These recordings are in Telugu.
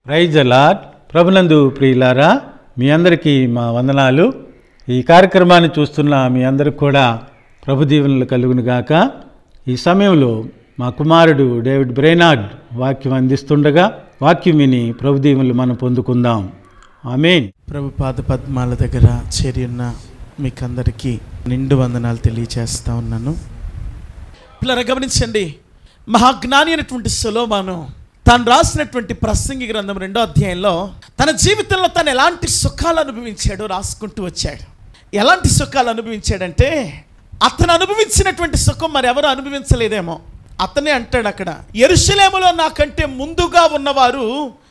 ప్రైజ్ అలాట్ ప్రభునందు ప్రియులారా మీ అందరికీ మా వందనాలు ఈ కార్యక్రమాన్ని చూస్తున్న మీ అందరికి కూడా ప్రభు దీవెనలు కలుగును గాక ఈ సమయంలో మా కుమారుడు డేవిడ్ బ్రైనార్డ్ వాక్యం అందిస్తుండగా వాక్యం విని ప్రభు దీవెనలు మనం పొందుకుందాం ఆమెన్ ప్రభు పాద పద్మాల దగ్గర చేరి ఉన్న మీకందరికీ నిండు వందనాలు తెలియచేస్తా ఉన్నాను పిల్లరా గమనించండి మహాజ్ఞాని అయినటువంటి సులోమాను తాను రాసినటువంటి ప్రసంగి గ్రంథం రెండో అధ్యాయంలో తన జీవితంలో తను ఎలాంటి సుఖాలు అనుభవించాడో రాసుకుంటూ వచ్చాడు ఎలాంటి సుఖాలు అనుభవించాడంటే అతను అనుభవించినటువంటి సుఖం మరి ఎవరు అనుభవించలేదేమో అతనే అంటాడు అక్కడ ఎరుషలేములో నాకంటే ముందుగా ఉన్నవారు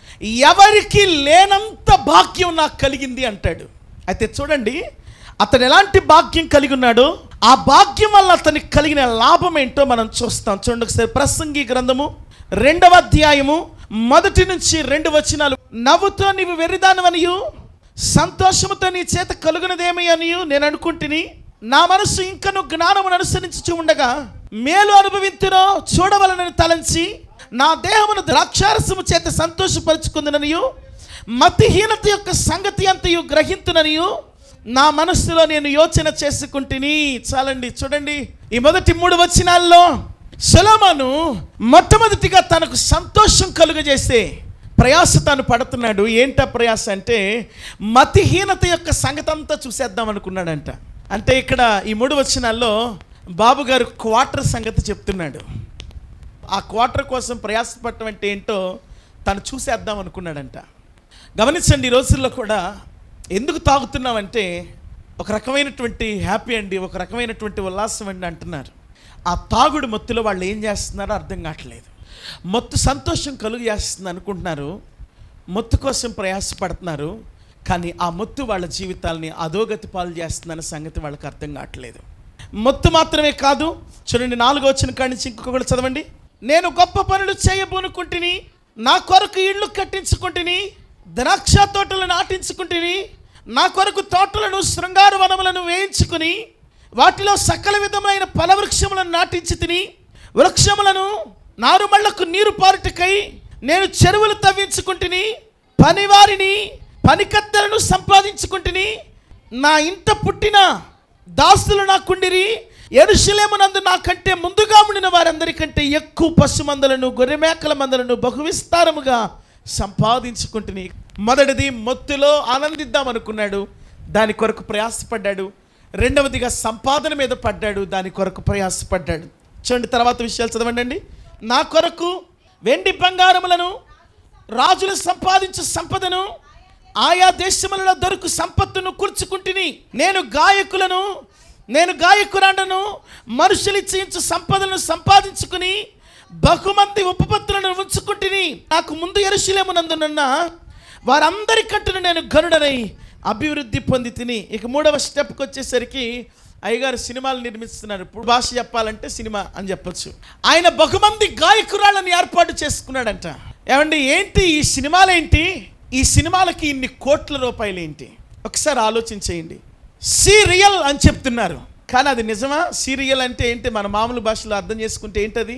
ఎవరికి లేనంత భాగ్యం నాకు కలిగింది అంటాడు అయితే చూడండి అతను ఎలాంటి భాగ్యం కలిగి ఉన్నాడో ఆ భాగ్యం వల్ల అతనికి కలిగిన లాభం ఏంటో మనం చూస్తాం చూడండి ఒకసారి ప్రసంగి గ్రంథము రెండవ అధ్యాయము మొదటి నుంచి రెండు వచనాలు నవ్వుతో నీవు వెర్రిదానవనియు సంతోషముతో నీ చేత కలుగునదేమి అనియు నేను అనుకుంటుని నా మనసు ఇంకను జ్ఞానమును అనుసరించుచు ఉండగా మేలు అనుభవింతునో చూడవలనని తలంచి నా దేహమును ద్రాక్షారసము చేత సంతోషపరుచుకుందుననియు మతిహీనత యొక్క సంగతి అంతయు గ్రహింతుననియు నా మనస్సులో నేను యోచన చేసుకుంటుని చాలండి చూడండి ఈ మొదటి మూడు వచనాల్లో సొలొమోను మొట్టమొదటిగా తనకు సంతోషం కలుగజేసే ప్రయాస తాను పడుతున్నాడు ఏంట ప్రయాస అంటే మతిహీనత యొక్క సంగతి అంతా చూసేద్దాం అనుకున్నాడంట అంటే ఇక్కడ ఈ మూడు వచనాల్లో బాబు గారు క్వార్టర్ సంగతి చెప్తున్నాడు ఆ క్వార్టర్ కోసం ప్రయాసపడటం అంటే ఏంటో తను చూసేద్దాం అనుకున్నాడంట గమనించండి ఈ రోజుల్లో కూడా ఎందుకు తాగుతున్నామంటే ఒక రకమైనటువంటి హ్యాపీ అండి ఒక రకమైనటువంటి ఉల్లాసం అండి అంటున్నారు ఆ తాగుడు మత్తులో వాళ్ళు ఏం చేస్తున్నారో అర్థం కావట్లేదు మత్తు సంతోషం కలుగు చేస్తుంది అనుకుంటున్నారు మత్తు కోసం ప్రయాసపడుతున్నారు కానీ ఆ మత్తు వాళ్ళ జీవితాలని అధోగతి పాలు చేస్తుందన్న సంగతి వాళ్ళకి అర్థం కావట్లేదు మత్తు మాత్రమే కాదు చూడండి నాలుగో వచ్చిన కాడి నుంచి ఇంకొకటి చదవండి నేను గొప్ప పనులు చేయబోనుకుంటుని నా కొరకు ఇళ్ళు కట్టించుకుంటుని ద్రాక్ష తోటలు నాటించుకుంటుని నా కొరకు తోటలను శృంగార వనములను వేయించుకుని వాటిలో సకల విధమైన ఫలవృక్షములను నాటించి తిని వృక్షములను నారుమళ్లకు నీరు పారుటకై నేను చెరువులు తవ్వించుకుంటుని పనివారిని పనికత్తెలను సంపాదించుకుంటుని నా ఇంట పుట్టిన దాసులు నాకుండిరి ఎరుషలేమునందు నాకంటే ముందుగా ఉండిన వారందరికంటే ఎక్కువ పశు మందలను గొర్రె మేకల మందలను బహు విస్తారముగా సంపాదించుకుంటుని మొదటిది మొత్తులో ఆనందిద్దాం అనుకున్నాడు దాని కొరకు ప్రయాసపడ్డాడు రెండవదిగా సంపాదన మీద పడ్డాడు దాని కొరకు ప్రయాసపడ్డాడు చూడండి తర్వాత విషయాలు చదవండి నా కొరకు వెండి బంగారములను రాజులు సంపాదించు సంపదను ఆయా దేశములలో దొరుకు సంపత్తును కూర్చుకుంటుని నేను గాయకులను నేను గాయకురాండను మనుషులు ఇచ్చించు సంపదలను సంపాదించుకుని బహుమంది ఉపపత్తులను ఉంచుకుంటుని నాకు ముందు ఎరుశలేమునందునున్న వారందరికంటే నేను గనుడనై అభివృద్ధి పొంది తిని ఇక మూడవ స్టెప్కి వచ్చేసరికి అయ్యగారు సినిమాలు నిర్మిస్తున్నారు ఇప్పుడు భాష చెప్పాలంటే సినిమా అని చెప్పొచ్చు ఆయన బహుమంది గాయకురాళ్ళని ఏర్పాటు చేసుకున్నాడంట ఏమండి ఏంటి ఈ సినిమాలేంటి ఈ సినిమాలకి ఇన్ని కోట్ల రూపాయలు ఏంటి ఒకసారి ఆలోచించేయండి సీరియల్ అని చెప్తున్నారు కానీ అది నిజమా సీరియల్ అంటే ఏంటి మన మామూలు భాషలో అర్థం చేసుకుంటే ఏంటది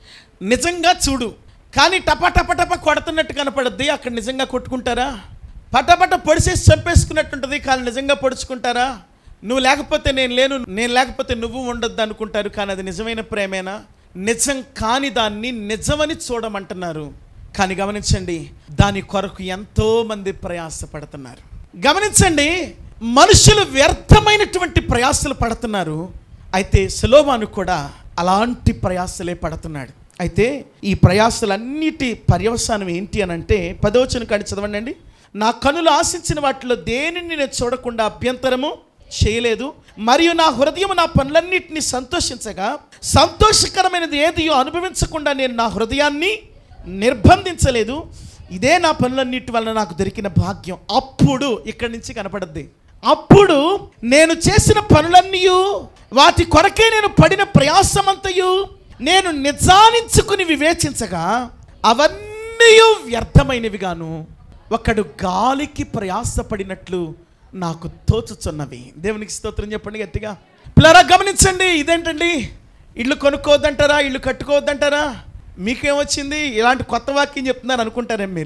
నిజంగా చూడు కానీ టప టప టప కొడుతున్నట్టు కనపడద్ది అక్కడ నిజంగా కొట్టుకుంటారా పటపట పొడిసేసి చంపేసుకున్నట్టుంటుంది కానీ నిజంగా పొడుచుకుంటారా నువ్వు లేకపోతే నేను లేను నేను లేకపోతే నువ్వు ఉండొద్దు అనుకుంటారు కానీ అది నిజమైన ప్రేమేనా నిజం కాని దాన్ని నిజమని చూడమంటున్నారు కానీ గమనించండి దాని కొరకు ఎంతో మంది ప్రయాసపడుతున్నారు గమనించండి మనుషులు వ్యర్థమైనటువంటి ప్రయాసలు పడుతున్నారు అయితే సులోమాను కూడా అలాంటి ప్రయాసలే పడుతున్నాడు అయితే ఈ ప్రయాసలన్నిటి పర్యవసానం ఏంటి అని అంటే పదవచన కాడి చదవండి అండి నా కనులు ఆశించిన వాటిలో దేనిని నేను చూడకుండా అభ్యంతరము చేయలేదు మరియు నా హృదయం నా పనులన్నింటినీ సంతోషించగా సంతోషకరమైనది ఏదియో అనుభవించకుండా నేను నా హృదయాన్ని నిర్బంధించలేదు ఇదే నా పనులన్నిటి వలన నాకు దొరికిన భాగ్యం అప్పుడు ఇక్కడి నుంచి కనపడద్ది అప్పుడు నేను చేసిన పనులన్నీ వాటి కొరకే నేను పడిన ప్రయాసమంతయు నేను నిజానించుకుని వివేచించగా అవన్నీ వ్యర్థమైనవిగాను ఒకడు గాలికి ప్రయాసపడినట్లు నాకు తోచుచున్నవి దేవునికి స్తోత్రం చెప్పండి గట్టిగా పిల్లరా గమనించండి ఇదేంటండి ఇల్లు కొనుక్కోవద్దంటారా ఇల్లు కట్టుకోవద్దంటారా మీకేమొచ్చింది ఇలాంటి కొత్త వాక్యం చెప్తున్నారు అనుకుంటారేం మీరు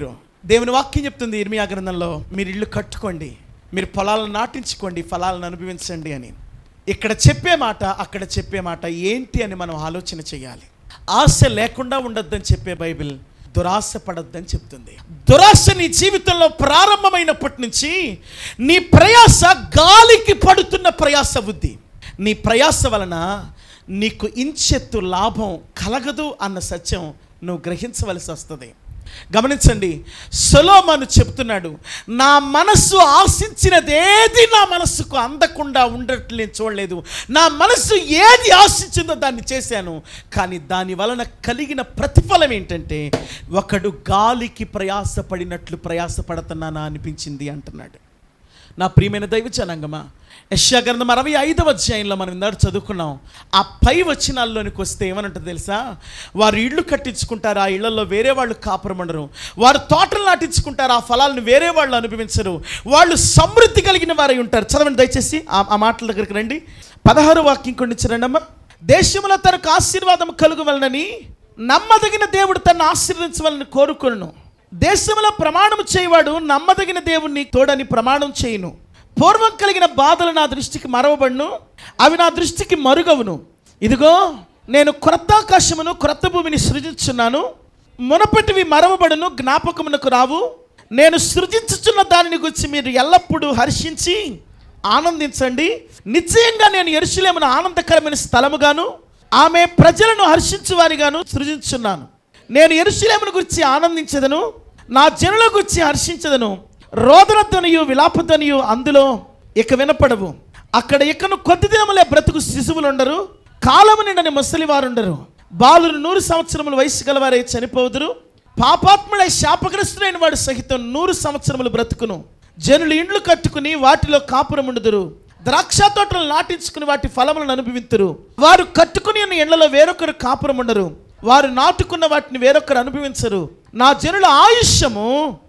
దేవుని వాక్యం చెప్తుంది ఇర్మియా గ్రంథంలో మీరు ఇల్లు కట్టుకోండి మీరు పొలాలను నాటించుకోండి ఫలాలను అనుభవించండి అని ఇక్కడ చెప్పే మాట అక్కడ చెప్పే మాట ఏంటి అని మనం ఆలోచన చేయాలి ఆశ లేకుండా ఉండొద్దని చెప్పే బైబిల్ దురాశ పడొద్దని చెప్తుంది దురాశ నీ జీవితంలో ప్రారంభమైనప్పటి నుంచి నీ ప్రయాస గాలికి పడుతున్న ప్రయాస బుద్ధి నీ ప్రయాస వలన నీకు ఇంచెత్తు లాభం కలగదు అన్న సత్యం నువ్వు గ్రహించవలసి వస్తుంది గమనించండి సొలోమను చెప్తున్నాడు నా మనస్సు ఆశించినదేది నా మనస్సుకు అందకుండా ఉండట్లు నేను చూడలేదు నా మనస్సు ఏది ఆశించిందో దాన్ని చేశాను కానీ దాని వలన కలిగిన ప్రతిఫలం ఏంటంటే ఒకడు గాలికి ప్రయాసపడినట్లు ప్రయాసపడుతున్నానా అనిపించింది అంటున్నాడు నా ప్రియమైన దైవ జనాంగమా యశ్యా గ్రంథం అరవై ఐదవ అధ్యాయంలో మనం ఇందాక చదువుకున్నాం ఆ పై వచనాల్లోనికి వస్తే ఏమనంటుంది తెలుసా వారు ఇళ్ళు కట్టించుకుంటారు ఆ ఇళ్లలో వేరే వాళ్ళు కాపురం ఉండరు వారు తోటలు నాటించుకుంటారు ఆ ఫలాలను వేరే వాళ్ళు అనుభవించరు వాళ్ళు సమృద్ధి కలిగిన వారై ఉంటారు చదవండి దయచేసి ఆ- ఆ మాటల దగ్గరికి రండి పదహారు వాక్యం కొండించరండి అమ్మా దేశంలో తనకు ఆశీర్వాదం కలుగువలనని నమ్మదగిన దేవుడు తను ఆశీర్వదించవాలని కోరుకొను దేశంలో ప్రమాణం చేయవాడు నమ్మదగిన దేవుణ్ణి తోడని ప్రమాణం చేయను పూర్వం కలిగిన బాధలు నా దృష్టికి మరవబడును అవి నా దృష్టికి మరుగవును ఇదిగో నేను క్రొత్త ఆకాశమును క్రొత్త భూమిని సృజించున్నాను మునపటివి మరవబడును జ్ఞాపకమునకు రావు నేను సృజించుచున్న దానిని గురించి మీరు ఎల్లప్పుడూ హర్షించి ఆనందించండి నిశ్చయంగా నేను ఎరుసలేమును ఆనందకరమైన స్థలముగాను ఆమె ప్రజలను హర్షించువారిగాను సృజించున్నాను నేను ఎరుసలేమును గురించి ఆనందించదను నా జనుల గురించి హర్షించదను రోదనధ్వనియు విలాపధ్వనియు అందులో ఇక వినపడవు అక్కడ ఇకను కొద్ది దినములే బ్రతుకు శిశువులు ఉండరు కాలము నిండని ముసలి వారు ఉండరు బాలురు నూరు సంవత్సరముల వయసు గలవారై చనిపోదురు పాపాత్ముడై శాపగ్రస్తుడైన వాడు సహితం నూరు సంవత్సరములు బ్రతుకును జనులు ఇండ్లు కట్టుకుని వాటిలో కాపురం ఉండుదురు ద్రాక్ష తోటలు నాటించుకుని వాటి ఫలములను అనుభవింతురు వారు కట్టుకుని ఉన్న ఎండ్లలో వేరొకరు కాపురం ఉండరు వారు నాటుకున్న వాటిని వేరొకరు అనుభవించరు నా జనుల ఆయుష్యము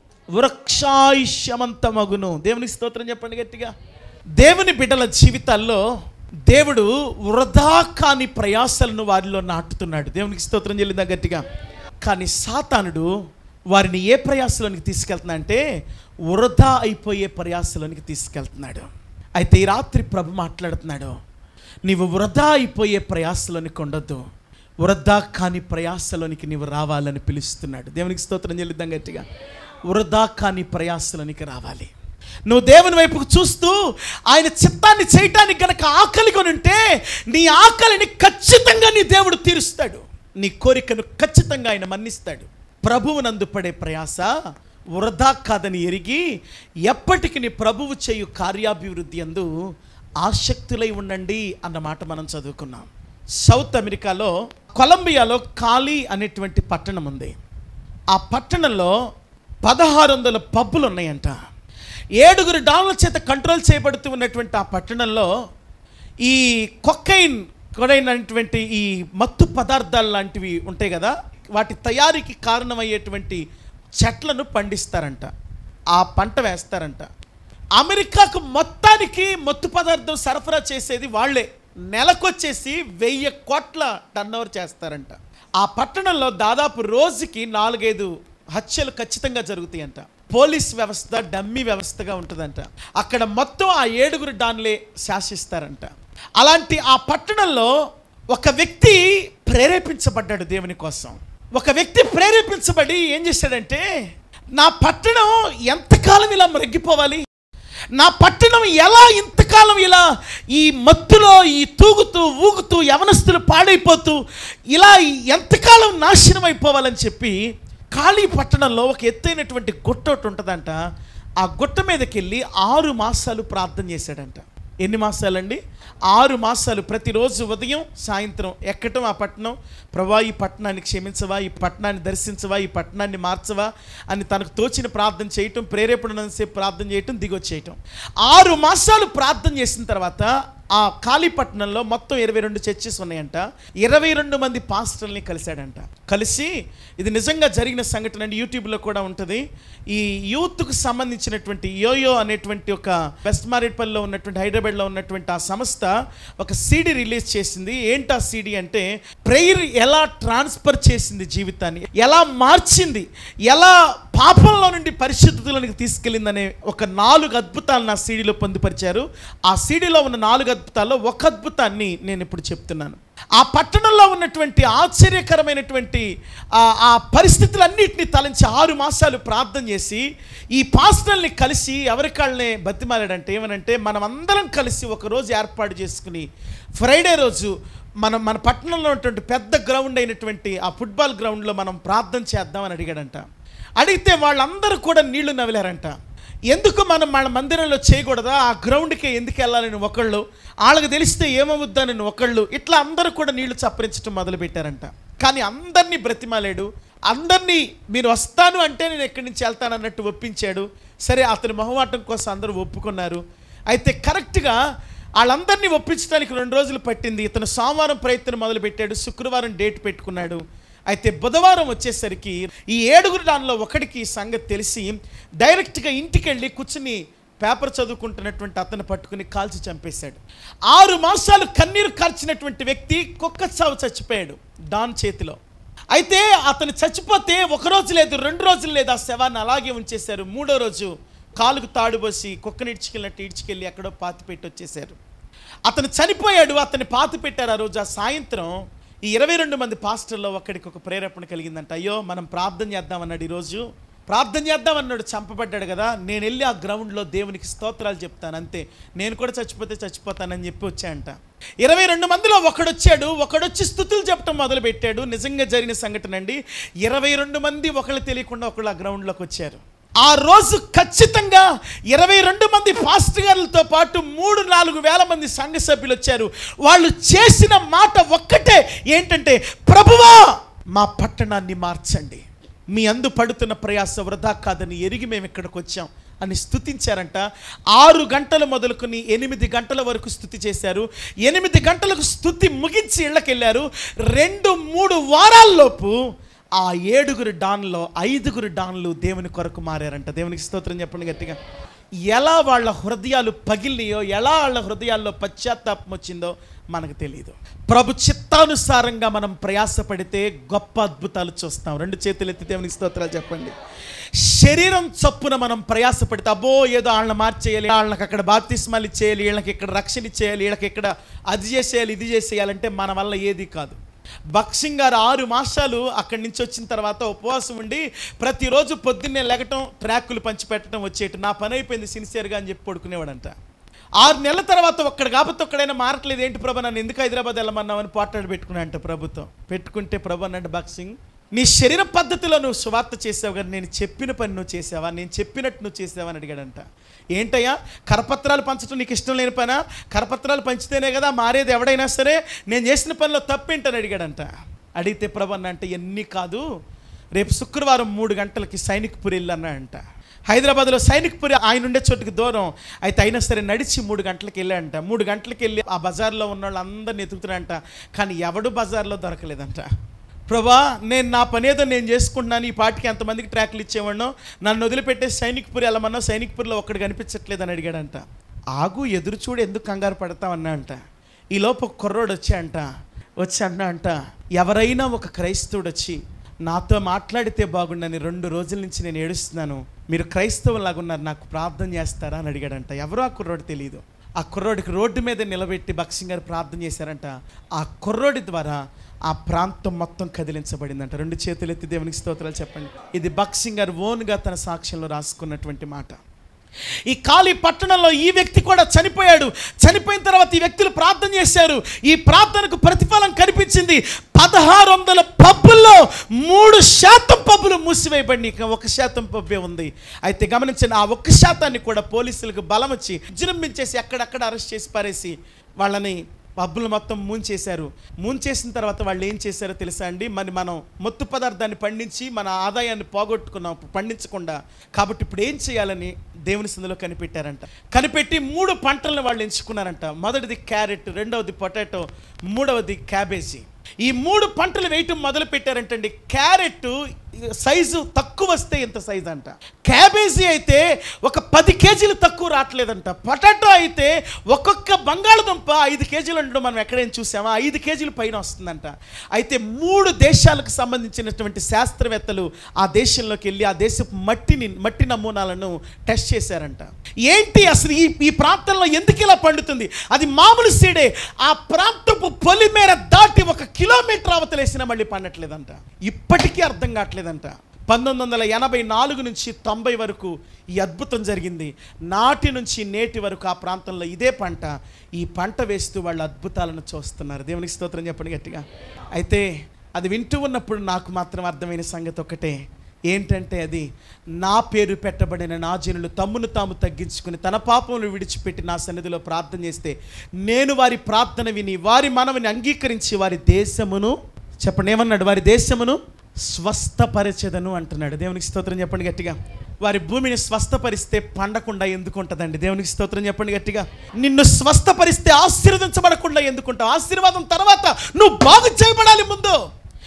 వృక్షాయుష్యమంతమగును దేవునికి స్తోత్రం చెప్పండి గట్టిగా దేవుని బిడ్డల జీవితాల్లో దేవుడు వృధా కాని ప్రయాసలను వారిలో నాటుతున్నాడు దేవునికి స్తోత్రం చెల్లిందా గట్టిగా కానీ సాతానుడు వారిని ఏ ప్రయాసలోనికి తీసుకెళ్తున్నా అంటే వృధా అయిపోయే ప్రయాసలోనికి తీసుకెళ్తున్నాడు అయితే ఈ రాత్రి ప్రభు మాట్లాడుతున్నాడు నీవు వృధా అయిపోయే ప్రయాసలోనికి ఉండొద్దు వృధా కాని ప్రయాసలోనికి నీవు రావాలని పిలుస్తున్నాడు దేవునికి స్తోత్రం చెల్లిద్దాం గట్టిగా వృధా కాని ప్రయాసలోనికి రావాలి నువ్వు దేవుని వైపుకు చూస్తూ ఆయన చిత్తాన్ని చేయటానికి గనక ఆకలి కొని ఉంటే నీ ఆకలిని ఖచ్చితంగా నీ దేవుడు తీరుస్తాడు నీ కోరికను ఖచ్చితంగా ఆయన మన్నిస్తాడు ప్రభువునందు పడే ప్రయాస వృధా కాదని ఎరిగి ఎప్పటికి నీ ప్రభువు చేయు కార్యాభివృద్ధి అందు ఆసక్తులై ఉండండి అన్న మాట మనం చదువుకున్నాం సౌత్ అమెరికాలో కొలంబియాలో కాలీ అనేటువంటి పట్టణం ఉంది ఆ పట్టణంలో పదహారు వందల పబ్బులు ఉన్నాయంట ఏడుగురు డాన్ల చేత కంట్రోల్ చేయబడుతూ ఉన్నటువంటి ఆ పట్టణంలో ఈ కొక్కైన్ కొడైనటువంటి ఈ మత్తు పదార్థాలు లాంటివి ఉంటాయి కదా వాటి తయారీకి కారణమయ్యేటువంటి చెట్లను పండిస్తారంట ఆ పంట వేస్తారంట అమెరికాకు మొత్తానికి మత్తు పదార్థం సరఫరా చేసేది వాళ్ళే నెలకొచ్చేసి వెయ్యి కోట్ల టర్న్ చేస్తారంట ఆ పట్టణంలో దాదాపు రోజుకి నాలుగైదు హత్యలు ఖచ్చితంగా జరుగుతాయంట పోలీస్ వ్యవస్థ డమ్మీ వ్యవస్థగా ఉంటుందంట అక్కడ మొత్తం ఆ ఏడుగురు డాన్లే శాసిస్తారంట అలాంటి ఆ పట్టణంలో ఒక వ్యక్తి ప్రేరేపించబడ్డాడు దేవుని కోసం ఒక వ్యక్తి ప్రేరేపించబడి ఏం చేశాడంటే నా పట్టణం ఎంతకాలం ఇలా మరిగిపోవాలి నా పట్టణం ఎలా ఇంతకాలం ఇలా ఈ మత్తులో ఈ తూగుతూ ఊగుతూ యవనస్తులు పాడైపోతూ ఇలా ఎంతకాలం నాశనం అయిపోవాలని చెప్పి ఖాళీ పట్టణంలో ఒక ఎత్తైనటువంటి గుట్ట ఒకటి ఉంటుందంట ఆ గుట్ట మీదకి వెళ్ళి ఆరు మాసాలు ప్రార్థన చేశాడంట ఎన్ని మాసాలండి ఆరు మాసాలు ప్రతిరోజు ఉదయం సాయంత్రం ఎక్కటం ఆ పట్టణం ప్రభా ఈ పట్టణాన్ని క్షమించవా ఈ పట్టణాన్ని దర్శించవా ఈ పట్టణాన్ని మార్చవా అని తనకు తోచిన ప్రార్థన చేయటం ప్రేరేపణసేపు ప్రార్థన చేయటం దిగొచ్చేయటం ఆరు మాసాలు ప్రార్థన చేసిన తర్వాత ఆ కాళీపట్నంలో మొత్తం ఇరవై రెండు చర్చెస్ ఉన్నాయంట ఇరవై రెండు మంది పాస్టర్ని కలిశాడంట కలిసి ఇది నిజంగా జరిగిన సంఘటన అండి యూట్యూబ్లో కూడా ఉంటుంది ఈ యూత్కు సంబంధించినటువంటి యోయో అనేటువంటి ఒక వెస్ట్ మారేట్పల్లిలో ఉన్నటువంటి హైదరాబాద్లో ఉన్నటువంటి ఆ సంస్థ ఒక సీడీ రిలీజ్ చేసింది ఏంటి ఆ సీడీ అంటే ప్రేయర్ ఎలా ట్రాన్స్ఫర్ చేసింది జీవితాన్ని ఎలా మార్చింది ఎలా పాపంలో నుండి పరిశుద్ధతలోనికి తీసుకెళ్ళిందనే ఒక నాలుగు అద్భుతాలు నా సీడీలో పొందుపరిచారు ఆ సీడీలో ఉన్న నాలుగు అద్భుతాల్లో ఒక అద్భుతాన్ని నేను ఇప్పుడు చెప్తున్నాను ఆ పట్టణంలో ఉన్నటువంటి ఆశ్చర్యకరమైనటువంటి ఆ ఆ పరిస్థితులన్నింటినీ తలంచి ఆరు మాసాలు ప్రార్థన చేసి ఈ పాస్టల్ని కలిసి ఎవరికాళ్ళనే బతిమాలాడంటే ఏమనంటే మనం అందరం కలిసి ఒక రోజు ఏర్పాటు చేసుకుని ఫ్రైడే రోజు మనం మన పట్టణంలో ఉన్నటువంటి పెద్ద గ్రౌండ్ అయినటువంటి ఆ ఫుట్బాల్ గ్రౌండ్లో మనం ప్రార్థన చేద్దామని అడిగాడంట అడిగితే వాళ్ళందరూ కూడా నీళ్లు నవ్విలారంట ఎందుకు మనం మన మందిరంలో చేయకూడదా ఆ గ్రౌండ్కి ఎందుకు వెళ్ళాలని ఒకళ్ళు వాళ్ళకి తెలిస్తే ఏమవుద్దని ఒకళ్ళు ఇట్లా అందరూ కూడా నీళ్లు చప్పరించడం మొదలుపెట్టారంట కానీ అందరినీ బ్రతిమాలాడు అందరినీ మీరు వస్తాను అంటే నేను ఎక్కడి నుంచి వెళ్తాను అన్నట్టు ఒప్పించాడు సరే అతని మొహమాటం కోసం అందరూ ఒప్పుకున్నారు అయితే కరెక్ట్గా వాళ్ళందరినీ ఒప్పించడానికి రెండు రోజులు పట్టింది ఇతను సోమవారం ప్రయత్నం మొదలుపెట్టాడు శుక్రవారం డేట్ పెట్టుకున్నాడు అయితే బుధవారం వచ్చేసరికి ఈ ఏడుగురు దానిలో ఒకడికి ఈ సంగతి తెలిసి డైరెక్ట్గా ఇంటికి వెళ్ళి కూర్చుని పేపర్ చదువుకుంటున్నటువంటి అతను పట్టుకుని కాల్చి చంపేశాడు ఆరు మాసాలు కన్నీరు కార్చినటువంటి వ్యక్తి కుక్క చావు చచ్చిపోయాడు డాన్ చేతిలో అయితే అతను చచ్చిపోతే ఒక రోజు లేదు రెండు రోజులు లేదు ఆ శవాన్ని అలాగే ఉంచేశారు మూడో రోజు కాలుకు తాడు పోసి కుక్కని ఇడ్చుకెళ్ళినట్టు ఇడ్చుకెళ్ళి ఎక్కడో పాతి పెట్టి వచ్చేశారు అతను చనిపోయాడు అతన్ని పాతి పెట్టారు ఆ రోజు ఆ సాయంత్రం ఈ ఇరవై రెండు మంది పాస్టర్లో ఒక్కడికి ఒక ప్రేరేపణ కలిగిందంట అయ్యో మనం ప్రార్థన చేద్దామన్నాడు ఈరోజు ప్రార్థన చేద్దామన్నాడు చంపబడ్డాడు కదా నేను వెళ్ళి ఆ గ్రౌండ్లో దేవునికి స్తోత్రాలు చెప్తాను అంతే నేను కూడా చచ్చిపోతే చచ్చిపోతానని చెప్పి వచ్చాయంట ఇరవై రెండు మందిలో ఒకడొచ్చాడు ఒకడొచ్చి స్థుతులు చెప్పడం మొదలుపెట్టాడు నిజంగా జరిగిన సంఘటన అండి ఇరవై రెండు మంది ఒకళ్ళు తెలియకుండా ఒకళ్ళు ఆ గ్రౌండ్లోకి వచ్చారు ఆ రోజు ఖచ్చితంగా ఇరవై రెండు మంది పాస్టర్ గారులతో పాటు మూడు నాలుగు వేల మంది సంఘ సభ్యులు వచ్చారు వాళ్ళు చేసిన మాట ఒక్కటే ఏంటంటే ప్రభువా మా పట్టణాన్ని మార్చండి మీ అందు పడుతున్న ప్రయాస వృధా కాదని ఎరిగి మేము ఇక్కడికి వచ్చాం అని స్థుతించారంట ఆరు గంటలు మొదలుకొని ఎనిమిది గంటల వరకు స్థుతి చేశారు ఎనిమిది గంటలకు స్థుతి ముగించి ఇళ్ళకెళ్ళారు రెండు మూడు వారాల్లోపు ఆ ఏడుగురు డాన్లో ఐదుగురు డాన్లు దేవుని కొరకు మారారంట దేవునికి స్తోత్రం చెప్పండి గట్టిగా ఎలా వాళ్ళ హృదయాలు పగిలినాయో ఎలా వాళ్ళ హృదయాల్లో పశ్చాత్తాపం వచ్చిందో మనకు తెలియదు ప్రభు చిత్తానుసారంగా మనం ప్రయాసపడితే గొప్ప అద్భుతాలు చూస్తాం రెండు చేతులు ఎత్తి దేవునికి స్తోత్రాలు చెప్పండి శరీరం చొప్పున మనం ప్రయాసపడితే అబ్బో ఏదో వాళ్ళని మార్చేయాలి వాళ్ళకి అక్కడ బాప్తిస్మాలు ఇచ్చేయాలి వీళ్ళకి ఇక్కడ రక్షణ ఇచ్చేయాలి వీళ్ళకి ఇక్కడ అది చేసేయాలి ఇది చేసేయాలంటే మన వల్ల ఏది కాదు బక్సింగ్ గారు ఆరు మాసాలు అక్కడి నుంచి వచ్చిన తర్వాత ఉపవాసం ఉండి ప్రతిరోజు పొద్దున్నే లెగటం ట్రాక్కులు పంచిపెట్టడం వచ్చేటి నా పని అయిపోయింది సిన్సియర్గా అని చెప్పి పడుకునేవాడంట ఆరు నెలల తర్వాత ఒక్కడ కాకపోతే ఒక్కడైనా మారట్లేదు ఏంటి ప్రభు నన్ను ఎందుకు హైదరాబాద్ వెళ్ళమన్నామని పోట్లాడి పెట్టుకున్నా అంట ప్రభుత్వం పెట్టుకుంటే ప్రభు అన్నాడు బక్సింగ్ నీ శరీర పద్ధతిలో నువ్వు సువార్త చేసావు కానీ నేను చెప్పిన పని నువ్వు చేసావా నేను చెప్పినట్టు నువ్వు చేసావా అని అడిగాడంట ఏంటయ్యా కరపత్రాలు పంచడం నీకు ఇష్టం లేని పనా కరపత్రాలు పంచితేనే కదా మారేది ఎవడైనా సరే నేను చేసిన పనిలో తప్పేంటని అడిగాడంట అడిగితే ప్రభు అన్న అంటే ఎన్ని కాదు రేపు శుక్రవారం మూడు గంటలకి సైనిక్పురి వెళ్ళన్నాడంట హైదరాబాద్లో సైనిక్పురి ఆయన ఉండే చోటుకి దూరం అయితే అయినా సరే నడిచి మూడు గంటలకు వెళ్ళాడంట మూడు గంటలకు వెళ్ళి ఆ బజార్లో ఉన్న వాళ్ళందరినీ ఎతుకుతున్నాడంట కానీ ఎవడు బజార్లో దొరకలేదంట ప్రభా నేను నా పని ఏదో నేను చేసుకుంటున్నాను ఈ పాటికి ఎంతమందికి ట్రాక్లు ఇచ్చేవాడినో నన్ను వదిలిపెట్టే సైనిక్పురి వెళ్ళమన్నా సైనిక్పురిలో ఒక్కడు కనిపించట్లేదని అడిగాడంట ఆగు ఎదురు చూడు ఎందుకు కంగారు పడతావన్నా అంట ఈ లోపు ఒక కుర్రోడు వచ్చాయంట వచ్చి అన్నా అంట ఎవరైనా ఒక క్రైస్తవుడు వచ్చి నాతో మాట్లాడితే బాగుండని రెండు రోజుల నుంచి నేను ఏడుస్తున్నాను మీరు క్రైస్తవులాగా ఉన్నారు నాకు ప్రార్థన చేస్తారా అని అడిగాడంట ఎవరో ఆ కుర్రోడు తెలియదు ఆ కుర్రోడికి రోడ్డు మీద నిలబెట్టి బక్సింగ్ గారు ప్రార్థన చేశారంట ఆ కుర్రోడి ద్వారా ఆ ప్రాంతం మొత్తం కదిలించబడిందంట రెండు చేతులు ఎత్తి దేవునికి స్తోత్రాలు చెప్పండి ఇది బక్సింగ్ గారు ఓన్గా తన సాక్ష్యంలో రాసుకున్నటువంటి మాట ఈ ఖాళీ పట్టణంలో ఈ వ్యక్తి కూడా చనిపోయాడు చనిపోయిన తర్వాత ఈ వ్యక్తులు ప్రార్థన చేశారు ఈ ప్రార్థనకు ప్రతిఫలం కనిపించింది పదహారు వందల పబ్బుల్లో మూడు శాతం పబ్బులు మూసివేయబడి ఇక ఒక శాతం పబ్బే ఉంది అయితే గమనించండి ఆ ఒక్క శాతాన్ని కూడా పోలీసులకు బలం వచ్చి విజృంభించేసి అక్కడక్కడ అరెస్ట్ చేసి పారేసి వాళ్ళని పబ్బులు మొత్తం మూంచేశారు మూంచేసిన తర్వాత వాళ్ళు ఏం చేశారో తెలుసా అండి మరి మనం మొత్తు పదార్థాన్ని పండించి మన ఆదాయాన్ని పోగొట్టుకున్నాం పండించకుండా కాబట్టి ఇప్పుడు ఏం చేయాలని దేవుని సందులో కనిపెట్టారంట కనిపెట్టి మూడు పంటలను వాళ్ళు ఎంచుకున్నారంట మొదటిది క్యారెట్ రెండవది పొటాటో మూడవది క్యాబేజీ ఈ మూడు పంటలు వేయటం మొదలు పెట్టారంటండి క్యారెట్ సైజు తక్కువ వస్తే ఎంత సైజ్ అంట క్యాబేజీ అయితే ఒక పది కేజీలు తక్కువ రావట్లేదంట పొటాటో అయితే ఒక్కొక్క బంగాళదుంప ఐదు కేజీలు ఉండడం మనం ఎక్కడైనా చూసామా ఐదు కేజీల పైన వస్తుందంట అయితే మూడు దేశాలకు సంబంధించినటువంటి శాస్త్రవేత్తలు ఆ దేశంలోకి వెళ్ళి ఆ దేశపు మట్టిని మట్టి నమూనాలను టెస్ట్ చేశారంట ఏంటి అసలు ఈ ఈ ప్రాంతంలో ఎందుకు ఇలా పండుతుంది అది మామూలు సీడే ఆ ప్రాంతపు పొలిమేర దాటి ఒక కిలోమీటర్ అవతలేసినా మళ్ళీ పండట్లేదంట ఇప్పటికీ అర్థం కావట్లేదంట పంతొమ్మిది వందల ఎనభై నాలుగు నుంచి తొంభై వరకు ఈ అద్భుతం జరిగింది నాటి నుంచి నేటి వరకు ఆ ప్రాంతంలో ఇదే పంట ఈ పంట వేస్తూ వాళ్ళు అద్భుతాలను చూస్తున్నారు దేవునికి స్తోత్రం చెప్పండి గట్టిగా అయితే అది వింటూ ఉన్నప్పుడు నాకు మాత్రం అర్థమైన సంగతి ఒకటే ఏంటంటే అది నా పేరు పెట్టబడిన నా జనులు తమ్మును తాము తగ్గించుకుని తన పాపములు విడిచిపెట్టి నా సన్నిధిలో ప్రార్థన చేస్తే నేను వారి ప్రార్థన విని వారి మనవిని అంగీకరించి వారి దేశమును చెప్పండి ఏమన్నాడు వారి దేశమును స్వస్థపరచెదను అంటున్నాడు దేవునికి స్తోత్రం చెప్పండి గట్టిగా వారి భూమిని స్వస్థపరిస్తే పండకుండా ఎందుకు ఉంటుందండి దేవునికి స్తోత్రం చెప్పండి గట్టిగా నిన్ను స్వస్థపరిస్తే ఆశీర్వదించబడకుండా ఎందుకుంటావు ఆశీర్వాదం తర్వాత నువ్వు బాగు చేయబడాలి ముందు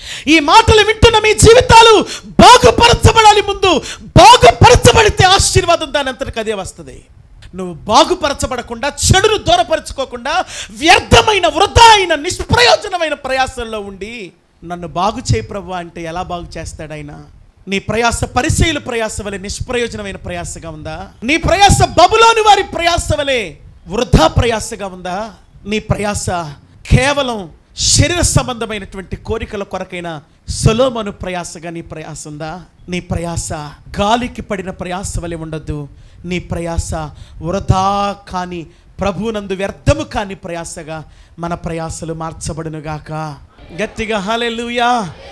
ఈ మాటలు వింటున్న మీ జీవితాలు బాగుపరచబడాలి ముందు బాగుపరచబడితే ఆశీర్వాదం దాని అంతటికి అదే వస్తుంది నువ్వు బాగుపరచబడకుండా చెడును దూరపరచుకోకుండా వ్యర్థమైన వృధా అయిన నిష్ప్రయోజనమైన ప్రయాసంలో ఉండి నన్ను బాగు చేయి ప్రభు అంటే ఎలా బాగు చేస్తాడు ఆయన నీ ప్రయాస పరిచయుల ప్రయాస వలె నిష్ప్రయోజనమైన ప్రయాసగా ఉందా నీ ప్రయాస బబులోని వారి ప్రయాస వలె వృధా ప్రయాసగా ఉందా నీ ప్రయాస కేవలం శరీర సంబంధమైనటువంటి కోరికల కొరకైన సొలోమను ప్రయాసగా నీ ప్రయాస ఉందా నీ ప్రయాస గాలికి పడిన ప్రయాస వలె ఉండద్దు నీ ప్రయాస వృధా కాని ప్రభునందు వ్యర్థము కాని ప్రయాసగా మన ప్రయాసలు మార్చబడునుగాక గట్టిగా హాలెలుయా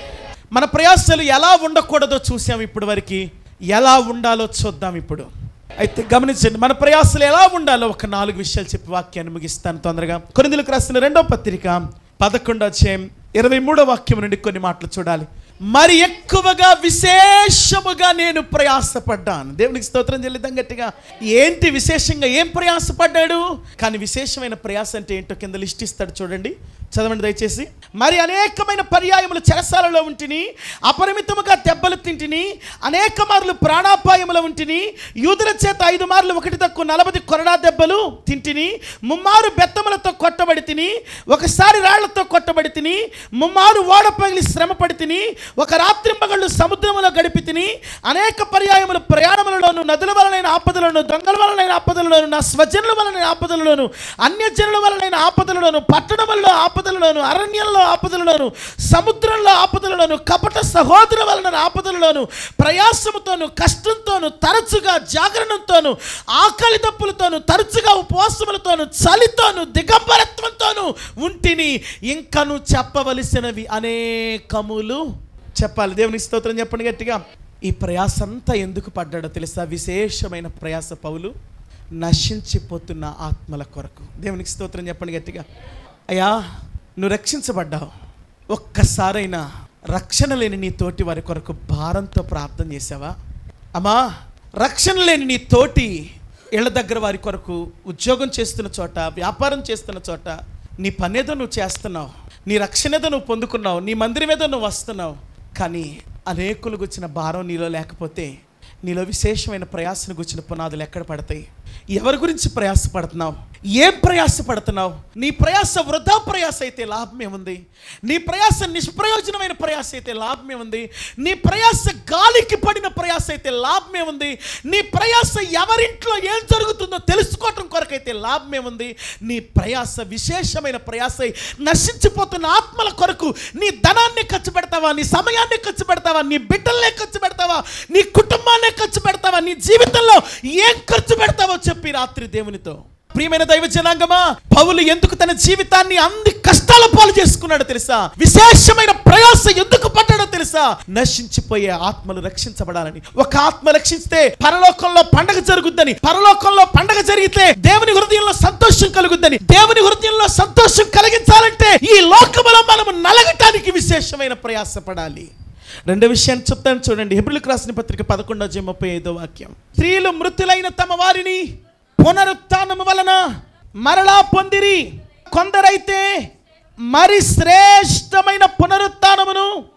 మన ప్రయాసలు ఎలా ఉండకూడదో చూసాం ఇప్పుడు వరకు ఎలా ఉండాలో చూద్దాం ఇప్పుడు అయితే గమనించండి మన ప్రయాసలు ఎలా ఉండాలో ఒక నాలుగు విషయాలు చెప్పి వాక్యాన్ని ముగిస్తాను తొందరగా కొరిందులకు రాసిన రెండో పత్రిక పదకొండో అధ్యాయం ఇరవై మూడో వాక్యం నుండి కొన్ని మాటలు చూడాలి మరి ఎక్కువగా విశేషముగా నేను ప్రయాసపడ్డాను దేవునికి స్తోత్రం చెల్లిద్దాం గట్టిగా ఏంటి విశేషంగా ఏం ప్రయాసపడ్డాడు కానీ విశేషమైన ప్రయాస అంటే ఏంటో కింద లిస్ట్ ఇస్తాడు చూడండి చదవండి దయచేసి మరి అనేకమైన పర్యాయములు చెరసాలలో ఉంటిని అపరిమితముగా దెబ్బలు తింటిని అనేక మార్లు ప్రాణాపాయముల ఉంటిని యూదుల చేత ఐదు మార్లు ఒకటి తక్కువ నలభై కొరడా దెబ్బలు తింటిని ముమ్మారు బెత్తములతో కొట్టబడి తిని ఒకసారి రాళ్లతో కొట్టబడి తిని ముమ్మారు ఓడ పగిలి శ్రమ పడి తిని ఒక రాత్రి మగళ్ళు సముద్రములో గడిపి తిని అనేక పర్యాయములు ప్రయాణములలోను నదుల వలనైన ఆపదలను దొంగల వలనైన ఆపదలలోను నా స్వజనుల వలనైన ఆపదలలోను అన్యజనుల వలనైన ఆపదలలోను పట్టణములలో ఆపదలలోను అరణ్యంలో ఆపదలలోను సముద్రంలో ఆపదలలోను కపట సహోదరుల వలన ఆపదలలోను ప్రయాసముతోను కష్టంతోను తరచుగా జాగరణంతోను ఆకలి దప్పులతోను తరచుగా ఉపవాసములతోను చలితోను దిగంబరత్వంతోను ఉంటిని ఇంకను చెప్పవలసినవి అనేకములు చెప్పాలి దేవుని స్తోత్రం చెప్పండి గట్టిగా ఈ ప్రయాస అంతా ఎందుకు పడ్డాడో తెలుసా విశేషమైన ప్రయాస పౌలు నశించిపోతున్న ఆత్మల కొరకు దేవునికి స్తోత్రం చెప్పండి గట్టిగా అయ్యా నువ్వు రక్షించబడ్డావు ఒక్కసారైనా రక్షణ లేని నీ తోటి వారి కొరకు భారంతో ప్రార్థన చేసావా అమ్మా రక్షణ లేని నీ తోటి ఇళ్ళ దగ్గర వారి కొరకు ఉద్యోగం చేస్తున్న చోట వ్యాపారం చేస్తున్న చోట నీ పనేదో నువ్వు చేస్తున్నావు నీ రక్షణ ఏదో నువ్వు పొందుకున్నావు నీ మందిరం ఏదో నువ్వు వస్తున్నావు కానీ అనేకులు గుచ్చిన భారం నీలో లేకపోతే నీలో విశేషమైన ప్రయాసను గుచ్చిన పునాదులు ఎక్కడ పడతాయి ఎవరి గురించి ప్రయాసపడుతున్నావు ఏం ప్రయాసపడుతున్నావు నీ ప్రయాస వృధా ప్రయాస అయితే లాభమే ఉంది నీ ప్రయాస నిష్ప్రయోజనమైన ప్రయాస అయితే లాభమే ఉంది నీ ప్రయాస గాలికి పడిన ప్రయాస అయితే లాభమే ఉంది నీ ప్రయాస ఎవరింట్లో ఏం జరుగుతుందో తెలుసుకోవటం కొరకైతే లాభమే ఉంది నీ ప్రయాస విశేషమైన ప్రయాస అయి నశించిపోతున్న ఆత్మల కొరకు నీ ధనాన్ని ఖర్చు పెడతావా నీ సమయాన్ని ఖర్చు పెడతావా నీ బిడ్డల్నే ఖర్చు పెడతావా నీ కుటుంబాన్ని ఖర్చు పెడతావా నీ జీవితంలో ఏం ఖర్చు పెడతావో చెప్పి రాత్రి దేవునితో ప్రియమైన దైవ జనాంగమా పౌలు ఎందుకు తన జీవితాన్ని అన్ని కష్టాల పాలు చేసుకున్నాడో తెలుసా విశేషమైన ప్రయాస ఎందుకు పడ్డాడో తెలుసా నశించిపోయే ఆత్మలు రక్షించబడాలని ఒక ఆత్మ రక్షిస్తే పరలోకంలో పండగ జరుగుద్దని పరలోకంలో పండగ జరిగితే దేవుని హృదయంలో సంతోషం కలుగుద్దని దేవుని హృదయంలో సంతోషం కలిగించాలంటే ఈ లోకములో మనము నలగటానికి విశేషమైన ప్రయాస పడాలి రెండో విషయాన్ని చెప్తాను చూడండి హిబ్రిలకు రాసిన పత్రిక పదకొండో అధ్యాయం ముప్పై ఐదో వాక్యం స్త్రీలు మృతులైన తమ వారిని పునరుత్నము వలన మరలా పొందిరి కొందరైతే మరి శ్రేష్టమైన పునరుత్నమును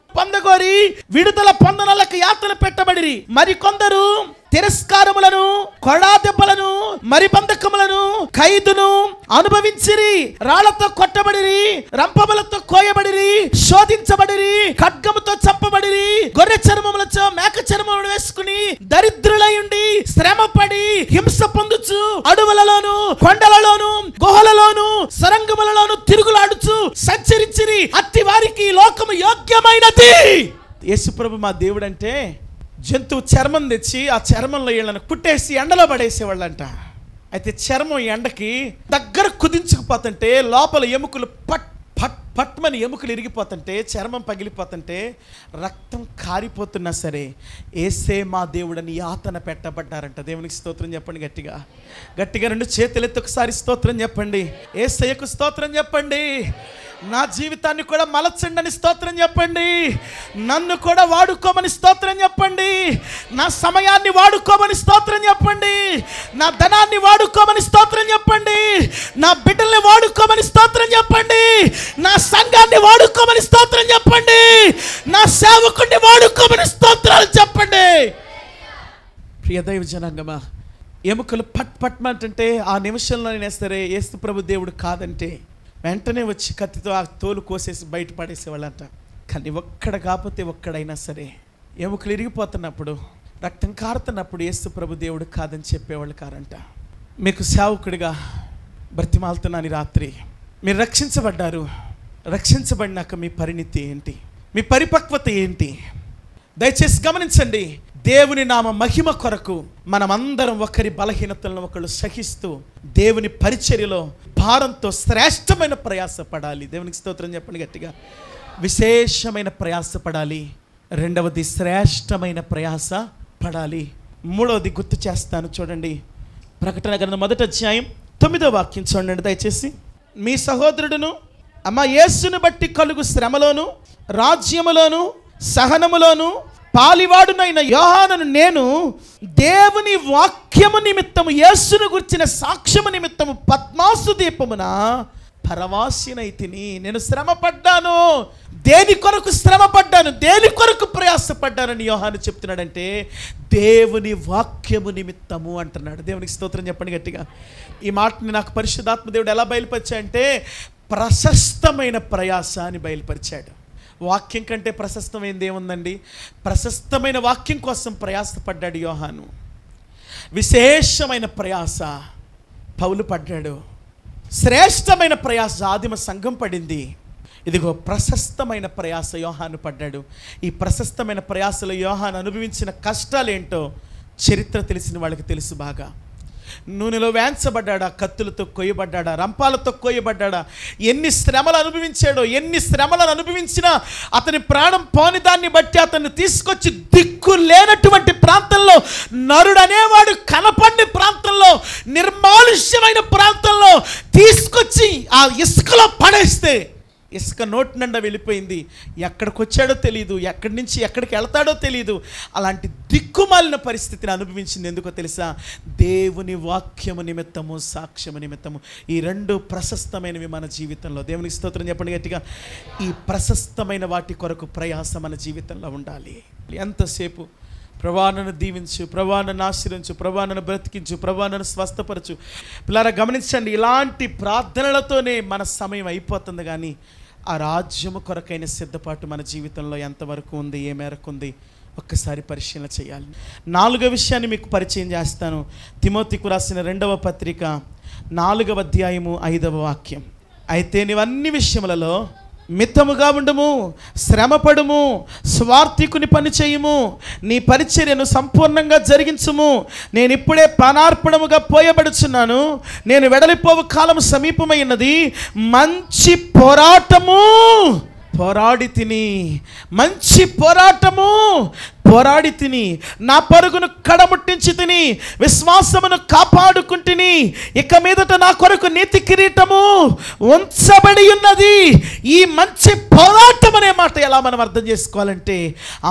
పొందగోరి విడుదల పొందనలకు యాతన పెట్టబడిరి మరి కొందరు తిరస్కారములను కొడా దెబ్బలను మరి బంధకములను ఖైదును అనుభవించిరి రాళ్లతో కొట్టబడిరి రంపములతో కోయబడిరి శోధించబడిరి ఖడ్గముతో చంపబడిరి గొర్రె చర్మములతో మేక చర్మములను వేసుకుని దరిద్రులై ఉండి శ్రమపడి హింస పొందుచు అడవులలోను కొండలలోను గుహలలోను సరంగములలోను తిరుగులాడుచు సంచరించిరి అట్టి వారికి ఈ లోకము యోగ్యమైనది యేసుప్రభు మా దేవుడంటే జంతువు చర్మం తెచ్చి ఆ చర్మంలో వీళ్ళని కుట్టేసి ఎండలో పడేసేవాళ్ళంట అయితే చర్మం ఎండకి దగ్గర కుదించుకుపోతుంటే లోపల ఎముకలు పట్ పట్ పట్మని ఎముకలు ఇరిగిపోతుంటే చర్మం పగిలిపోతుంటే రక్తం కారిపోతున్నా సరే ఏసే మా దేవుడని యాతన పెట్టబడ్డారంట దేవునికి స్తోత్రం చెప్పండి గట్టిగా గట్టిగా రెండు చేతులెత్తి ఒకసారి స్తోత్రం చెప్పండి ఏసయ్యకు స్తోత్రం చెప్పండి నా జీవితాన్ని కూడా మలచండని స్తోత్రం చెప్పండి నన్ను కూడా వాడుకోమని స్తోత్రం చెప్పండి నా సమయాన్ని వాడుకోమని స్తోత్రం చెప్పండి నా ధనాన్ని వాడుకోమని స్తోత్రం చెప్పండి నా బిడ్డల్ని వాడుకోమని స్తోత్రం చెప్పండి నా సంఘాన్ని వాడుకోమని స్తోత్రం చెప్పండి నా సేవకుడిని వాడుకోమని స్తోత్రాలు చెప్పండి ప్రియ దైవ జనాంగమా ఎముకలు పట్ పట్మంటే ఆ నిమిషంలో నేను సరే ఏస్తు ప్రభు దేవుడు కాదంటే వెంటనే వచ్చి కత్తితో ఆ తోలు కోసేసి బయట పడేసేవాళ్ళంట కానీ ఒక్కడ కాకపోతే ఒక్కడైనా సరే ఎముకలు ఇరిగిపోతున్నప్పుడు రక్తం కారుతున్నప్పుడు ఏస్తు ప్రభు దేవుడు కాదని చెప్పేవాళ్ళు కారంట మీకు సేవకుడిగా బ్రతిమాలుతున్నాను ఈ రాత్రి మీరు రక్షించబడ్డారు రక్షించబడినాక మీ పరిణితి ఏంటి మీ పరిపక్వత ఏంటి దయచేసి గమనించండి దేవుని నామ మహిమ కొరకు మనమందరం ఒకరి బలహీనతలను ఒకళ్ళు సహిస్తూ దేవుని పరిచర్యలో భారంతో శ్రేష్టమైన ప్రయాస పడాలి దేవునికి స్తోత్రం చెప్పండి గట్టిగా విశేషమైన ప్రయాస పడాలి రెండవది శ్రేష్టమైన ప్రయాస పడాలి మూడవది గుర్తు చేస్తాను చూడండి ప్రకటన గ్రంథం మొదటి అధ్యాయం తొమ్మిదో వాక్యం చూడండి దయచేసి మీ సహోదరుడును అమ్మ యేసును బట్టి కలుగు శ్రమలోను రాజ్యములోను సహనములోను పాలివాడునైన యోహానను నేను దేవుని వాక్యము నిమిత్తము యేసును గుర్చిన సాక్ష్యము నిమిత్తము పద్మాసు దీపమున పరవాసినైతిని నేను శ్రమ పడ్డాను దేని కొరకు శ్రమ పడ్డాను దేని కొరకు ప్రయాసపడ్డానని యోహాను చెప్తున్నాడంటే దేవుని వాక్యము నిమిత్తము అంటున్నాడు దేవునికి స్తోత్రం చెప్పండి గట్టిగా ఈ మాటని నాకు పరిశుద్ధాత్మ దేవుడు ఎలా బయలుపరిచాడంటే ప్రశస్తమైన ప్రయాస అని బయలుపరిచాడు వాక్యం కంటే ప్రశస్తమైనది ఏముందండి ప్రశస్తమైన వాక్యం కోసం ప్రయాసపడ్డాడు యోహాను విశేషమైన ప్రయాస పౌలు పడ్డాడు శ్రేష్టమైన ప్రయాస ఆదిమ సంఘం పడింది ఇదిగో ప్రశస్తమైన ప్రయాస యోహాను పడ్డాడు ఈ ప్రశస్తమైన ప్రయాసలో యోహాను అనుభవించిన కష్టాలేంటో చరిత్ర తెలిసిన వాళ్ళకి తెలుసు బాగా నూనెలో వేంచబడ్డాడా కత్తులతో కొయ్యబడ్డాడా రంపాలతో కొయ్యబడ్డాడా ఎన్ని శ్రమలు అనుభవించాడో ఎన్ని శ్రమలను అనుభవించినా అతని ప్రాణం పోని దాన్ని బట్టి అతన్ని తీసుకొచ్చి దిక్కు లేనటువంటి ప్రాంతంలో నరుడు అనేవాడు కనపడిన ప్రాంతంలో నిర్మానుష్యమైన ప్రాంతంలో తీసుకొచ్చి ఆ ఇసుకలో పడేస్తే ఇసుక నోటి నిండా వెళ్ళిపోయింది ఎక్కడికి వచ్చాడో తెలియదు ఎక్కడి నుంచి ఎక్కడికి వెళ్తాడో తెలియదు అలాంటి దిక్కుమాలిన పరిస్థితిని అనుభవించింది ఎందుకో తెలుసా దేవుని వాక్యము నిమిత్తము సాక్ష్యము నిమిత్తము ఈ రెండు ప్రశస్తమైనవి మన జీవితంలో దేవునికి స్తోత్రం చెప్పండి గట్టిగా ఈ ప్రశస్తమైన వాటి కొరకు ప్రయాస మన జీవితంలో ఉండాలి ఎంతసేపు ప్రభానను దీవించు ప్రభానను ఆశ్రయించు ప్రభానను బ్రతికించు ప్రభానను స్వస్థపరచు పిల్లరా గమనించండి ఇలాంటి ప్రార్థనలతోనే మన సమయం అయిపోతుంది కానీ ఆ రాజ్యము కొరకైన సిద్ధపాటు మన జీవితంలో ఎంతవరకు ఉంది ఏ మేరకు ఉంది ఒక్కసారి పరిశీలన చేయాలి నాలుగో విషయాన్ని మీకు పరిచయం చేస్తాను తిమోతికు రాసిన రెండవ పత్రిక నాలుగవ అధ్యాయము ఐదవ వాక్యం అయితే నీవన్ని విషయములలో మితముగా ఉండము శ్రమపడుము స్వార్థికుని పని చేయుము నీ పరిచర్యను సంపూర్ణంగా జరిగించుము నేను ఇప్పుడే ప్రాణార్పణముగా పోయబడుచున్నాను నేను వెడలిపోవు కాలం సమీపమైనది మంచి పోరాటము పోరాడి తిని మంచి పోరాటము పోరాడి తిని నా పరుగును కడముట్టించి తిని విశ్వాసమును కాపాడుకుంటుని ఇక మీదట నా కొరకు నీతి కిరీటము ఉంచబడి ఉన్నది ఈ మంచి పోరాటం అనే మాట ఎలా మనం అర్థం చేసుకోవాలంటే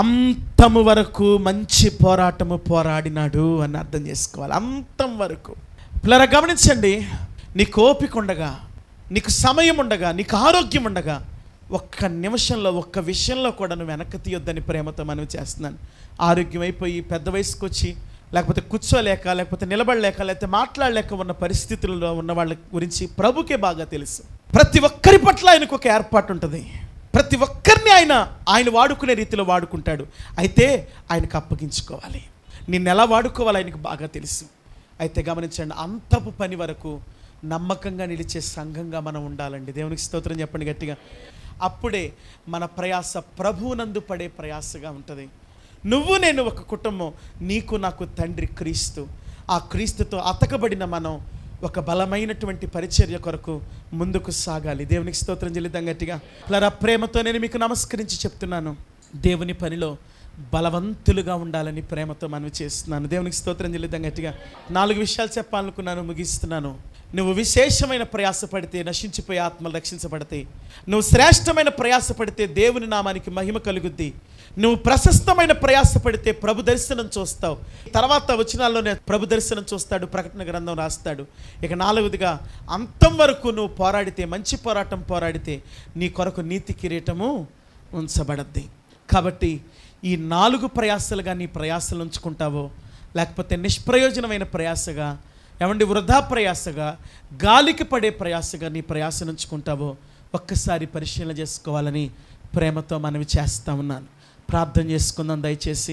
అంతము వరకు మంచి పోరాటము పోరాడినాడు అని అర్థం చేసుకోవాలి అంతం వరకు పిల్లరా గమనించండి నీకు ఓపిక ఉండగా నీకు సమయం ఉండగా నీకు ఆరోగ్యం ఉండగా ఒక్క నిమిషంలో ఒక్క విషయంలో కూడా నువ్వు వెనక్కి తీయొద్దని ప్రేమతో మనవి చేస్తున్నాను ఆరోగ్యం అయిపోయి పెద్ద వయసుకు వచ్చి లేకపోతే కూర్చోలేక లేకపోతే నిలబడలేక లేకపోతే మాట్లాడలేక ఉన్న పరిస్థితుల్లో ఉన్న వాళ్ళ గురించి ప్రభుకే బాగా తెలుసు ప్రతి ఒక్కరి పట్ల ఆయనకు ఒక ఏర్పాటు ఉంటుంది ప్రతి ఒక్కరిని ఆయన ఆయన వాడుకునే రీతిలో వాడుకుంటాడు అయితే ఆయనకు అప్పగించుకోవాలి నిన్ను ఎలా వాడుకోవాలి ఆయనకు బాగా తెలుసు అయితే గమనించండి అంతపు పని వరకు నమ్మకంగా నిలిచే సంఘంగా మనం ఉండాలండి దేవునికి స్తోత్రం చెప్పండి గట్టిగా అప్పుడే మన ప్రయాస ప్రభువునందు పడే ప్రయాసగా ఉంటుంది నువ్వు నేను ఒక కుటుంబం నీకు నాకు తండ్రి క్రీస్తు ఆ క్రీస్తుతో అతకబడిన మనం ఒక బలమైనటువంటి పరిచర్య కొరకు ముందుకు సాగాలి దేవునికి స్తోత్రం చెల్లిద్దాం గట్టిగా లరా ప్రేమతో నేను మీకు నమస్కరించి చెప్తున్నాను దేవుని పనిలో బలవంతులుగా ఉండాలని ప్రేమతో మనవి చేస్తున్నాను దేవునికి స్తోత్రం చెల్లిద్దాం గట్టిగా నాలుగు విషయాలు చెప్పాలనుకున్నాను ముగిస్తున్నాను నువ్వు విశేషమైన ప్రయాసపడితే నశించిపోయే ఆత్మలు రక్షించబడతాయి నువ్వు శ్రేష్టమైన ప్రయాసపడితే దేవుని నామానికి మహిమ కలుగుద్ది నువ్వు ప్రశస్తమైన ప్రయాసపడితే ప్రభు దర్శనం చూస్తావు తర్వాత వచనాల్లోనే ప్రభు దర్శనం చూస్తాడు ప్రకటన గ్రంథం రాస్తాడు ఇక నాలుగవదిగా అంతం వరకు నువ్వు పోరాడితే మంచి పోరాటం పోరాడితే నీ కొరకు నీతి కిరీటము ఉంచబడద్ది కాబట్టి ఈ నాలుగు ప్రయాసలుగా నీ ప్రయాసలు ఉంచుకుంటావో లేకపోతే నిష్ప్రయోజనమైన ప్రయాసగా ఏమండి వృధా ప్రయాసగా గాలికి పడే ప్రయాసగా నీ ప్రయాసను ఉంచుకుంటావో ఒక్కసారి పరిశీలన చేసుకోవాలని ప్రేమతో మనవి చేస్తా ఉన్నాను ప్రార్థన చేసుకుందాం దయచేసి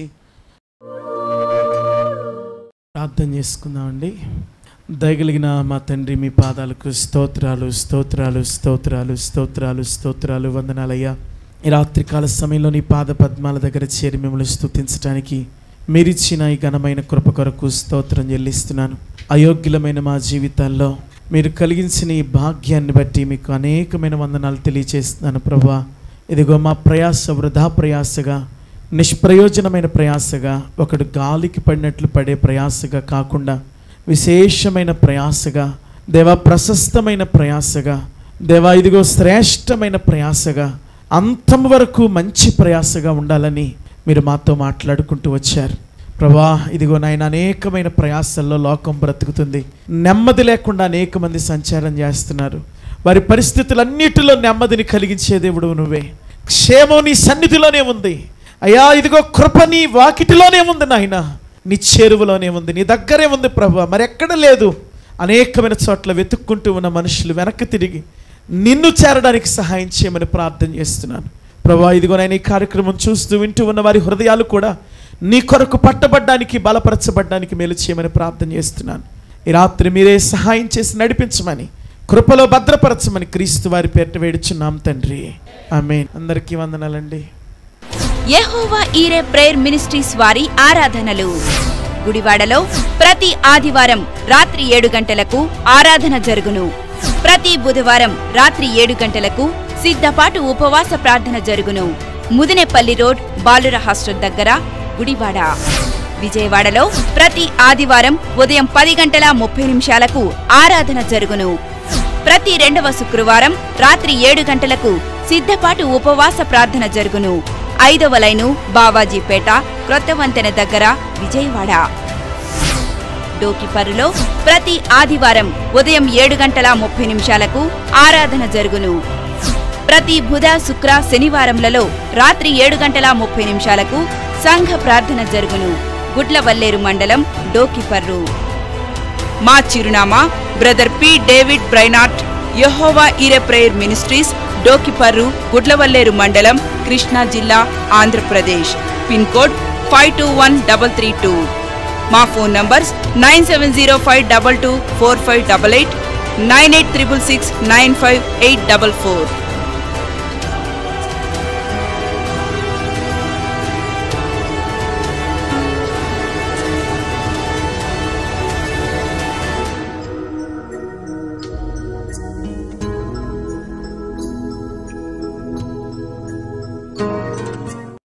ప్రార్థన చేసుకుందామండి దయగలిగిన మా తండ్రి మీ పాదాలకు స్తోత్రాలు స్తోత్రాలు స్తోత్రాలు స్తోత్రాలు స్తోత్రాలు వందనాలయ్యా ఈ రాత్రికాల సమయంలో నీ పాద పద్మాల దగ్గర చేరి మిమ్మల్ని స్తుతించడానికి మీరిచ్చిన ఈ ఘనమైన కృప కొరకు స్తోత్రం చెల్లిస్తున్నాను అయోగ్యులమైన మా జీవితాల్లో మీరు కలిగించిన ఈ భాగ్యాన్ని బట్టి మీకు అనేకమైన వందనాలు తెలియచేస్తున్నాను ప్రభా ఇదిగో మా ప్రయాస వృధా ప్రయాసగా నిష్ప్రయోజనమైన ప్రయాసగా ఒకడు గాలికి పడినట్లు పడే ప్రయాసగా కాకుండా విశేషమైన ప్రయాసగా దేవా ప్రశస్తమైన ప్రయాసగా దేవా ఇదిగో శ్రేష్టమైన ప్రయాసగా అంతం వరకు మంచి ప్రయాసగా ఉండాలని మీరు మాతో మాట్లాడుకుంటూ వచ్చారు ప్రభా ఇదిగో నాయన అనేకమైన ప్రయాసల్లో లోకం బ్రతుకుతుంది నెమ్మది లేకుండా అనేక మంది సంచారం చేస్తున్నారు వారి పరిస్థితులన్నిటిలో నెమ్మదిని కలిగించే దేవుడు నువ్వే క్షేమం నీ సన్నిధిలోనే ఉంది అయ్యా ఇదిగో కృప నీ వాకిటిలోనే ఉంది నాయన నీ చేరువలోనే ఉంది నీ దగ్గరే ఉంది ప్రభు మరి ఎక్కడ లేదు అనేకమైన చోట్ల వెతుక్కుంటూ ఉన్న మనుషులు వెనక్కి తిరిగి నిన్ను చేరడానికి సహాయం చేయమని ప్రార్థన చేస్తున్నాను ప్రభా ఇదిగో నేను ఈ కార్యక్రమం చూస్తూ వింటూ ఉన్న వారి హృదయాలు కూడా నీ కొరకు పట్టబడ్డానికి బలపరచబడ్డానికి మేలు చేయమని ప్రార్థన చేస్తున్నాను ఈ రాత్రి మీరే సహాయం చేసి నడిపించమని కృపలో భద్రపరచమని క్రీస్తు వారి పేరిట వేడుచున్నాం తండ్రి ఆమె అందరికీ వందనాలండి యెహోవా ఈరే ప్రేయర్ మినిస్ట్రీస్ వారి ఆరాధనలు గుడివాడలో ప్రతి ఆదివారం రాత్రి ఏడు గంటలకు ఆరాధన జరుగును ప్రతి బుధవారం రాత్రి ఏడు గంటలకు సిద్ధపాటు ఉపవాస ప్రార్థన జరుగును ముదినేపల్లి రోడ్ బాలుర హాస్టల్ దగ్గర గుడివాడ విజయవాడలో ప్రతి ఆదివారం ఉదయం పది గంటల ముప్పై నిమిషాలకు ఆరాధన జరుగును ప్రతి రెండవ శుక్రవారం రాత్రి ఏడు గంటలకు సిద్ధపాటు ఉపవాస ప్రార్థన జరుగును ఐదవ లైను బావాజీపేట క్రొత్త వంతెన దగ్గర విజయవాడ డోకిపరులో ప్రతి ఆదివారం ఉదయం ఏడు గంటల ముప్పై నిమిషాలకు ఆరాధన జరుగును ప్రతి బుధ శుక్ర శనివారంలలో రాత్రి ఏడు గంటల ముప్పై నిమిషాలకు సంఘ ప్రార్థన జరుగును గుడ్లవల్లేరు మండలం డోకిపర్రు మా చిరునామా brother P David Brainerd Jehovah Jireh prayer ministries Dokiparru Gudlavalleru మండలం కృష్ణా జిల్లా Andhra Pradesh pin code five two one double three two మా phone numbers nine seven zero five double two four five double eight nine eight triple six nine five eight double four